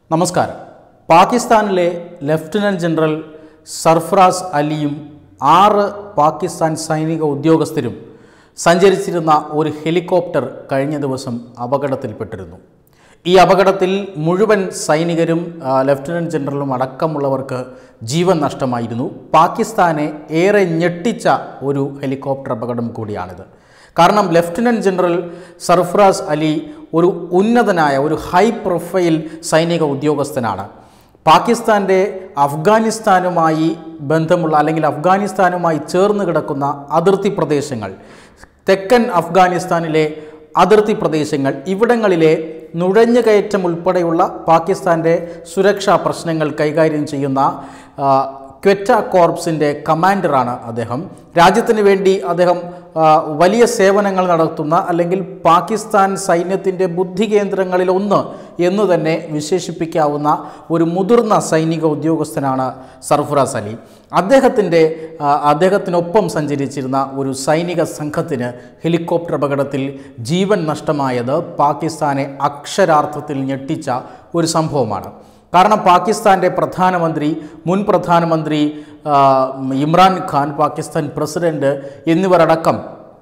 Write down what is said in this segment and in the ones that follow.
നമസ്കാരം പാകിസ്ഥാനിലെ lieutenant general Sarfaraz അലിയും ആറ് പാകിസ്ഥാൻ സൈനിക ഉദ്യോഗസ്ഥരും സഞ്ചരിച്ചിരുന്ന ഒരു ഹെലികോപ്റ്റർ കഴിഞ്ഞ ദിവസം അപകടത്തിൽപ്പെട്ടിരുന്നു ഈ അപകടത്തിൽ മുഴുവൻ സൈനികരും ആ, ലഫ്റ്റനന്റ് ജനറലും അടക്കമുള്ളവർക്ക് ജീവൻ നഷ്ടമായിരുന്നു പാകിസ്ഥാനെ ഏറെ ഞെട്ടിച്ച ഒരു ഹെലികോപ്റ്റർ അപകടം കൂടിയാണിത് കാരണം ലഫ്റ്റനന്റ് ജനറൽ സർഫറാസ് അലി ഒരു ഉന്നതനായ ഒരു ഹൈ പ്രൊഫൈൽ സൈനിക ഉദ്യോഗസ്ഥനാണ് പാകിസ്ഥാൻ്റെ അഫ്ഗാനിസ്ഥാനുമായി ബന്ധമുള്ള അല്ലെങ്കിൽ അഫ്ഗാനിസ്ഥാനുമായി ചേർന്ന് കിടക്കുന്ന അതിർത്തി പ്രദേശങ്ങൾ തെക്കൻ അഫ്ഗാനിസ്ഥാനിലെ അതിർത്തി പ്രദേശങ്ങൾ ഇവിടങ്ങളിലെ നുഴഞ്ഞുകയറ്റം ഉൾപ്പെടെയുള്ള പാകിസ്ഥാൻ്റെ സുരക്ഷാ പ്രശ്നങ്ങൾ കൈകാര്യം ചെയ്യുന്ന ആ, ക്വറ്റ കോർപ്സിൻ്റെ കമാൻഡറാണ് അദ്ദേഹം രാജ്യത്തിന് വേണ്ടി അദ്ദേഹം ആ, വലിയ സേവനങ്ങൾ നടത്തുന്ന അല്ലെങ്കിൽ പാകിസ്ഥാൻ സൈന്യത്തിൻ്റെ ബുദ്ധി കേന്ദ്രങ്ങളിൽ ഒന്ന് എന്ന് തന്നെ വിശേഷിപ്പിക്കാവുന്ന ഒരു മുതിർന്ന സൈനിക ഉദ്യോഗസ്ഥനാണ് സർഫറാസ് അലി അദ്ദേഹത്തിൻ്റെ ആ, അദ്ദേഹത്തിനൊപ്പം സഞ്ചരിച്ചിരുന്ന ഒരു സൈനിക സംഘത്തിന് ഹെലികോപ്റ്റർ അപകടത്തിൽ ജീവൻ നഷ്ടമായത് പാകിസ്ഥാനെ അക്ഷരാർത്ഥത്തിൽ ഞെട്ടിച്ച ഒരു സംഭവമാണ് കാരണം പാകിസ്ഥാൻ്റെ പ്രധാനമന്ത്രി മുൻ പ്രധാനമന്ത്രി ആ, ഇമ്രാൻ ഖാൻ പാകിസ്ഥാൻ പ്രസിഡന്റ് എന്നിവരടക്കം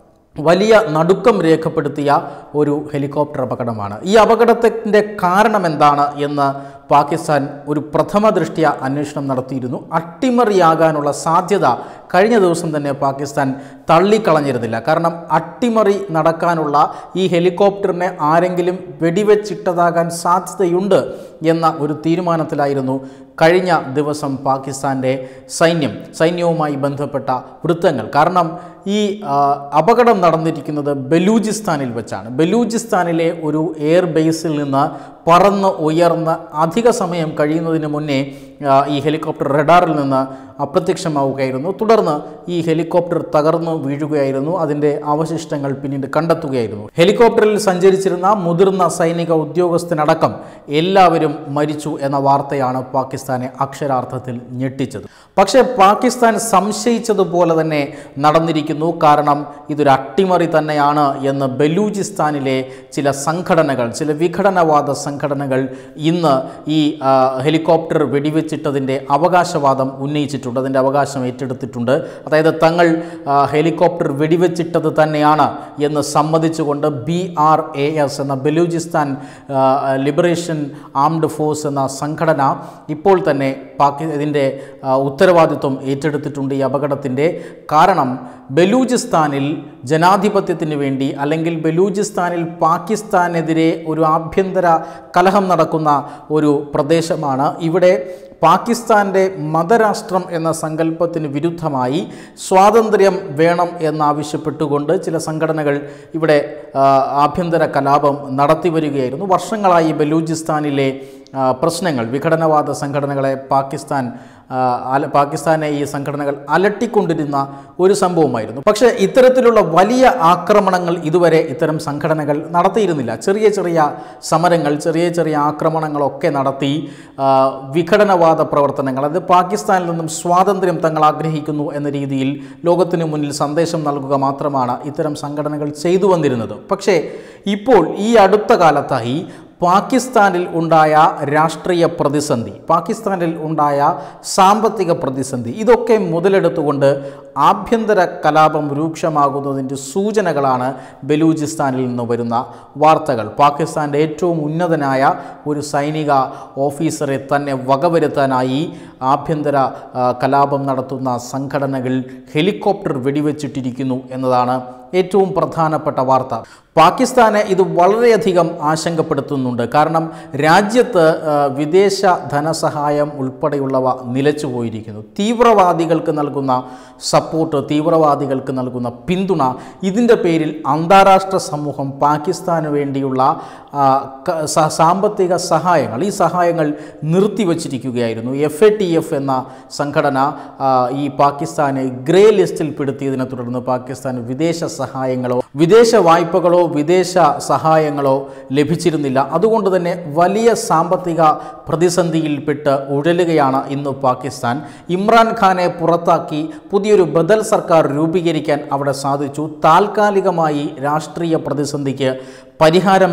വലിയ നടുക്കം രേഖപ്പെടുത്തിയ ഒരു ഹെലികോപ്റ്റർ അപകടമാണ് ഈ അപകടത്തിൻ്റെ കാരണം എന്താണ് എന്ന് പാകിസ്ഥാൻ ഒരു പ്രഥമ ദൃഷ്ടിയ അന്വേഷണം നടത്തിയിരുന്നു അട്ടിമറിയാകാനുള്ള സാധ്യത കഴിഞ്ഞ ദിവസം തന്നെ പാകിസ്ഥാൻ തള്ളിക്കളഞ്ഞിരുന്നില്ല കാരണം അട്ടിമറി നടക്കാനുള്ള ഈ ഹെലികോപ്റ്ററിനെ ആരെങ്കിലും വെടിവെച്ചിട്ടതാകാൻ സാധ്യതയുണ്ട് എന്ന ഒരു തീരുമാനത്തിലായിരുന്നു കഴിഞ്ഞ ദിവസം പാകിസ്ഥാൻ്റെ സൈന്യം സൈന്യവുമായി ബന്ധപ്പെട്ട വൃത്തങ്ങൾ കാരണം ഈ ആ, അപകടം നടന്നിരിക്കുന്നത് ബലൂചിസ്ഥാനിൽ വെച്ചാണ് ബലൂചിസ്ഥാനിലെ ഒരു എയർ ബേസിൽ നിന്ന് പറന്ന് ഉയർന്ന് അധിക സമയം കഴിയുന്നതിന് മുന്നേ ആ, ഈ ഹെലികോപ്റ്റർ റഡാറിൽ നിന്ന് അപ്രത്യക്ഷമാവുകയായിരുന്നു തുടർന്ന് ഈ ഹെലികോപ്റ്റർ തകർന്നു വീഴുകയായിരുന്നു അതിൻ്റെ അവശിഷ്ടങ്ങൾ പിന്നീട് കണ്ടെത്തുകയായിരുന്നു ഹെലികോപ്റ്ററിൽ സഞ്ചരിച്ചിരുന്ന മുതിർന്ന സൈനിക ഉദ്യോഗസ്ഥനടക്കം എല്ലാവരും മരിച്ചു എന്ന വാർത്തയാണ് പാകിസ്ഥാനെ അക്ഷരാർത്ഥത്തിൽ ഞെട്ടിച്ചത് പക്ഷേ പാകിസ്ഥാൻ സംശയിച്ചതുപോലെ തന്നെ നടന്നിരിക്കുന്നു കാരണം ഇതൊരു അട്ടിമറി തന്നെയാണ് എന്ന് ബലൂചിസ്ഥാനിലെ ചില സംഘടനകൾ ചില വിഘടനവാദ സംഘടനകൾ ഇന്ന് ഈ ആ, ഹെലികോപ്റ്റർ വെടിവെച്ചിട്ടതിൻ്റെ അവകാശവാദം ഉന്നയിച്ചിട്ടുണ്ട് അതിൻ്റെ അവകാശം ഏറ്റെടുത്തിട്ടുണ്ട് അതായത് തങ്ങൾ ആ, ഹെലികോപ്റ്റർ വെടിവെച്ചിട്ടത് തന്നെയാണ് എന്ന് സമ്മതിച്ചുകൊണ്ട് ബി ആർ എ എസ് എന്ന ബലൂചിസ്ഥാൻ ആ, ലിബറേഷൻ ആംഡ് ഫോഴ്സ് എന്ന സംഘടന ഇപ്പോൾ തന്നെ പാകി ഇതിൻ്റെ ആ, ഉത്തരവാദിത്വം ഏറ്റെടുത്തിട്ടുണ്ട് ഈ അപകടത്തിൻ്റെ കാരണം ബലൂചിസ്ഥാനിൽ ജനാധിപത്യത്തിന് വേണ്ടി അല്ലെങ്കിൽ ബലൂചിസ്ഥാനിൽ പാകിസ്ഥാനെതിരെ ഒരു ആഭ്യന്തര കലഹം നടക്കുന്ന ഒരു പ്രദേശമാണ് ഇവിടെ പാകിസ്ഥാൻ്റെ മതരാഷ്ട്രം എന്ന സങ്കല്പത്തിന് വിരുദ്ധമായി സ്വാതന്ത്ര്യം വേണം എന്നാവശ്യപ്പെട്ടുകൊണ്ട് ചില സംഘടനകൾ ഇവിടെ ആ, ആഭ്യന്തര കലാപം നടത്തി വരികയായിരുന്നു വർഷങ്ങളായി ബലൂചിസ്ഥാനിലെ ആ, പ്രശ്നങ്ങൾ വിഘടനവാദ സംഘടനകളെ പാകിസ്ഥാൻ ആ, അല പാകിസ്ഥാനെ ഈ സംഘടനകൾ അലട്ടിക്കൊണ്ടിരുന്ന ഒരു സംഭവമായിരുന്നു പക്ഷേ ഇത്തരത്തിലുള്ള വലിയ ആക്രമണങ്ങൾ ഇതുവരെ ഇത്തരം സംഘടനകൾ നടത്തിയിരുന്നില്ല ചെറിയ ചെറിയ സമരങ്ങൾ ചെറിയ ചെറിയ ആക്രമണങ്ങളൊക്കെ നടത്തി ആ, വിഘടനവാദ പ്രവർത്തനങ്ങൾ അത് പാകിസ്ഥാനിൽ നിന്നും സ്വാതന്ത്ര്യം തങ്ങൾ ആഗ്രഹിക്കുന്നു എന്ന രീതിയിൽ ലോകത്തിന് മുന്നിൽ സന്ദേശം നൽകുക മാത്രമാണ് ഇത്തരം സംഘടനകൾ ചെയ്തു വന്നിരുന്നത് പക്ഷേ ഇപ്പോൾ ഈ അടുത്ത കാലത്തായി പാകിസ്ഥാനിൽ ഉണ്ടായ രാഷ്ട്രീയ പ്രതിസന്ധി പാകിസ്ഥാനിൽ ഉണ്ടായ സാമ്പത്തിക പ്രതിസന്ധി ഇതൊക്കെ മുതലെടുത്തുകൊണ്ട് ആഭ്യന്തര കലാപം രൂക്ഷമാകുന്നതിൻ്റെ സൂചനകളാണ് ബലൂചിസ്ഥാനിൽ നിന്ന് വരുന്ന വാർത്തകൾ പാകിസ്ഥാൻ്റെ ഏറ്റവും ഉന്നതനായ ഒരു സൈനിക ഓഫീസറെ തന്നെ വകവരുത്താനായി ആഭ്യന്തര ആ, കലാപം നടത്തുന്ന സംഘടനകൾ ഹെലികോപ്റ്റർ വെടിവെച്ചിട്ടിരിക്കുന്നു എന്നതാണ് ഏറ്റവും പ്രധാനപ്പെട്ട വാർത്ത പാകിസ്ഥാനെ ഇത് വളരെയധികം ആശങ്കപ്പെടുത്തുന്നുണ്ട് കാരണം രാജ്യത്ത് ആ, വിദേശ ധനസഹായം ഉൾപ്പെടെയുള്ളവ നിലച്ചു പോയിരിക്കുന്നു തീവ്രവാദികൾക്ക് നൽകുന്ന സപ്പോർട്ട് തീവ്രവാദികൾക്ക് നൽകുന്ന പിന്തുണ ഇതിൻ്റെ പേരിൽ അന്താരാഷ്ട്ര സമൂഹം പാകിസ്ഥാന് വേണ്ടിയുള്ള ആ, ക- സ- സാമ്പത്തിക സഹായങ്ങൾ ഈ സഹായങ്ങൾ നിർത്തിവച്ചിരിക്കുകയായിരുന്നു എഫ് എ ടി എഫ് എന്ന സംഘടന ആ, ഈ പാകിസ്ഥാനെ ഗ്രേ ലിസ്റ്റിൽ പെടുത്തിയതിനെ തുടർന്ന് പാകിസ്ഥാൻ വിദേശ സഹായങ്ങളോ വിദേശ വായ്പകളോ വിദേശ സഹായങ്ങളോ ലഭിച്ചിരുന്നില്ല അതുകൊണ്ട് തന്നെ വലിയ സാമ്പത്തിക പ്രതിസന്ധിയിൽപ്പെട്ട് ഉഴലുകയാണ് ഇന്ന് പാകിസ്ഥാൻ ഇമ്രാൻഖാനെ പുറത്താക്കി പുതിയൊരു ബദൽ സർക്കാർ രൂപീകരിക്കാൻ അവിടെ സാധിച്ചു താൽക്കാലികമായി രാഷ്ട്രീയ പ്രതിസന്ധിക്ക് പരിഹാരം കാണാൻ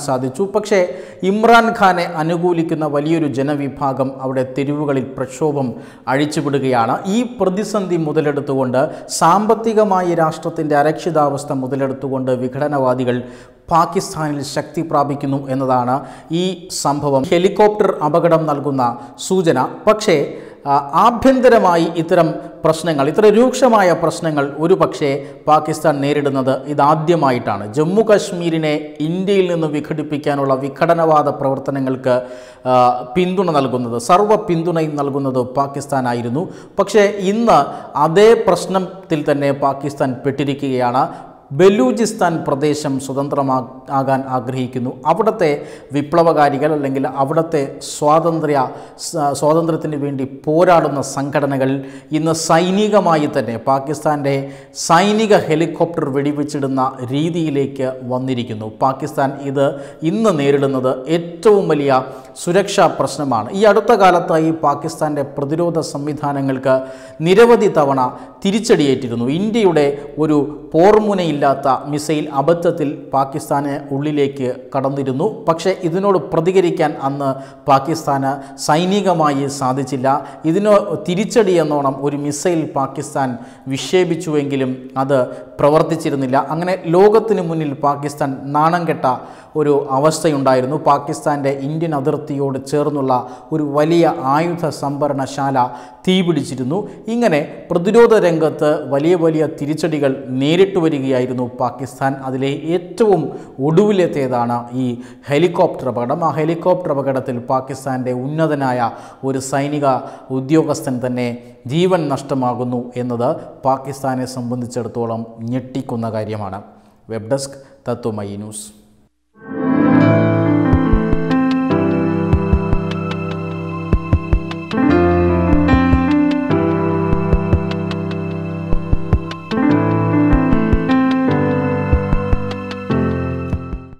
സാധിച്ചു പക്ഷേ ഇമ്രാൻഖാനെ അനുകൂലിക്കുന്ന വലിയൊരു ജനവിഭാഗം അവിടെ തെരുവുകളിൽ പ്രക്ഷോഭം അഴിച്ചുവിടുകയാണ് ഈ പ്രതിസന്ധി മുതലെടുത്തുകൊണ്ട് സാമ്പത്തികമായി രാഷ്ട്രത്തിൻ്റെ അരക്ഷിതാവസ്ഥ മുതലെടുത്തുകൊണ്ട് വിഘടനവാദികൾ പാകിസ്ഥാനിൽ ശക്തി പ്രാപിക്കുന്നു എന്നതാണ് ഈ സംഭവം ഹെലികോപ്റ്റർ അപകടം നൽകുന്ന സൂചന പക്ഷേ ആ, ആഭ്യന്തരമായി ഇത്തരം പ്രശ്നങ്ങൾ ഇത്ര രൂക്ഷമായ പ്രശ്നങ്ങൾ ഒരു പക്ഷേ പാകിസ്ഥാൻ നേരിടുന്നത് ഇതാദ്യമായിട്ടാണ് ജമ്മു കശ്മീരിനെ ഇന്ത്യയിൽ നിന്ന് വിഘടിപ്പിക്കാനുള്ള വിഘടനവാദ പ്രവർത്തനങ്ങൾക്ക് ആ, പിന്തുണ നൽകുന്നത് സർവ്വ പിന്തുണയും നൽകുന്നത് പാകിസ്ഥാനായിരുന്നു പക്ഷേ ഇന്ന് അതേ പ്രശ്നത്തിൽ തന്നെ പാകിസ്ഥാൻ പെട്ടിരിക്കുകയാണ് ബലൂചിസ്ഥാൻ പ്രദേശം സ്വതന്ത്രമാകാൻ ആഗ്രഹിക്കുന്നു അവിടുത്തെ വിപ്ലവകാരികൾ അല്ലെങ്കിൽ അവിടുത്തെ സ്വാതന്ത്ര്യ സ- സ്വാതന്ത്ര്യത്തിന് വേണ്ടി പോരാടുന്ന സംഘടനകൾ ഇന്ന് സൈനികമായി തന്നെ പാകിസ്ഥാൻ്റെ സൈനിക ഹെലികോപ്റ്റർ വെടിവെച്ചിടുന്ന രീതിയിലേക്ക് വന്നിരിക്കുന്നു പാകിസ്ഥാൻ ഇത് ഇന്ന് നേരിടുന്നത് ഏറ്റവും വലിയ സുരക്ഷാ പ്രശ്നമാണ് ഈ അടുത്ത കാലത്തായി പാകിസ്ഥാൻ്റെ പ്രതിരോധ സംവിധാനങ്ങൾക്ക് നിരവധി തവണ തിരിച്ചടിയേറ്റിരുന്നു ഇന്ത്യയുടെ ഒരു പോർമുനയില്ലാത്ത മിസൈൽ അബദ്ധത്തിൽ പാകിസ്ഥാന് ഉള്ളിലേക്ക് കടന്നിരുന്നു പക്ഷേ ഇതിനോട് പ്രതികരിക്കാൻ അന്ന് പാകിസ്ഥാന് സൈനികമായി സാധിച്ചില്ല ഇതിന് തിരിച്ചടി എന്നോണം ഒരു മിസൈൽ പാകിസ്ഥാൻ വിക്ഷേപിച്ചുവെങ്കിലും അത് പ്രവർത്തിച്ചിരുന്നില്ല അങ്ങനെ ലോകത്തിന് മുന്നിൽ പാകിസ്ഥാൻ നാണം കെട്ട ഒരു അവസ്ഥയുണ്ടായിരുന്നു പാകിസ്ഥാൻ്റെ ഇന്ത്യൻ അതിർത്തിയോട് ചേർന്നുള്ള ഒരു വലിയ ആയുധ സംഭരണശാല തീപിടിച്ചിരുന്നു ഇങ്ങനെ പ്രതിരോധ രംഗത്ത് വലിയ വലിയ തിരിച്ചടികൾ നേരിട്ട് വരികയായിരുന്നു പാകിസ്ഥാൻ അതിലെ ഏറ്റവും ഒടുവിലെത്തേതാണ് ഈ ഹെലികോപ്റ്റർ അപകടം ആ ഹെലികോപ്റ്റർ അപകടത്തിൽ പാകിസ്ഥാൻ്റെ ഉന്നതനായ ഒരു സൈനിക ഉദ്യോഗസ്ഥൻ തന്നെ ജീവൻ നഷ്ടമാകുന്നു എന്നത് പാകിസ്ഥാനെ സംബന്ധിച്ചിടത്തോളം ഞെട്ടിക്കുന്ന കാര്യമാണ് വെബ് ഡെസ്ക് തത്വമയി ന്യൂസ്